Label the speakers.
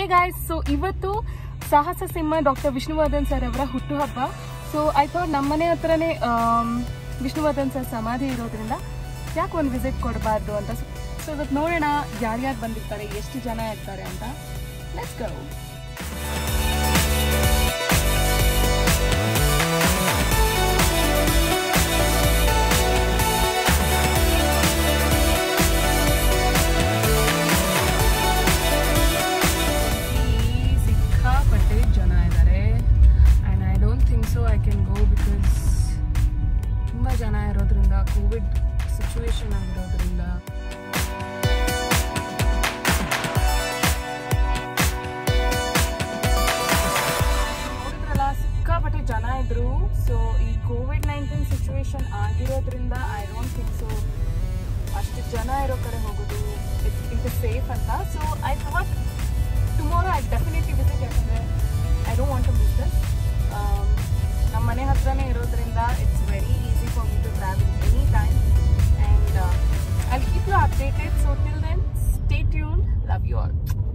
Speaker 1: hey guys so ಇವತ್ತು ಸಾಹಸ ಸಿಂಹ doctor Vishnuvardhan sir ಅವರ ಹುಟ್ಟುಹಬ್ಬ ಸೊ ಐ ಥಾಟ್ ನಮ್ಮನೆ ಹತ್ರನೇ ಆಮ್, ವಿಷ್ಣುವರ್ಧನ್ ಸರ್ ಸಮಾಧಿ ಇರೋದ್ರಿಂದ ಯಾಕೆ ಒಂದು ವಿಸಿಟ್ ಕೊಡಬಾರ್ದು ಅಂತ ಸೊ ಇವತ್ತು ನೋಡೋಣ ಯಾರ್ಯಾರು ಬಂದಿರ್ತಾರೆ ಎಷ್ಟು ಜನ ಇರ್ತಾರೆ ಅಂತ ಲೆಟ್ಸ್ ಗೋ ಸಿಕ್ಕಾಪಟ್ಟೆ ಜನ ಇದ್ದಾರೆ and I don't think so I can go because ತುಂಬ ಜನ ಇರೋದ್ರಿಂದ ಕೋವಿಡ್ ಸಿಚುವೇಶನ್ ಆಗಿರೋದ್ರಿಂದ ನೋಡಿದ್ರಲ್ಲ ಸಿಕ್ಕಾಪಟ್ಟೆ ಜನ ಇದ್ರು ಸೊ ಈ ಕೋವಿಡ್ ನೈನ್ಟೀನ್ ಸಿಚುವೇಶನ್ ಆಗಿರೋದ್ರಿಂದ ಐ ಡೋಂಟ್ ಥಿಂಕ್ ಸೊ ಅಷ್ಟು ಜನ ಇರೋ ಕಡೆ ಹೋಗೋದು ಇಟ್ ಇಟ್ ಇಸ್ ಸೇಫ್ ಅಂತ so I thought tomorrow I definitely visit ಯಾಕಂದರೆ I don't want to miss this ನಮ್ಮ ಮನೆ ಹತ್ರನೇ ಇರೋದ್ರಿಂದ it's very easy for me to travel any time and I keep you updated so till then stay tuned love you all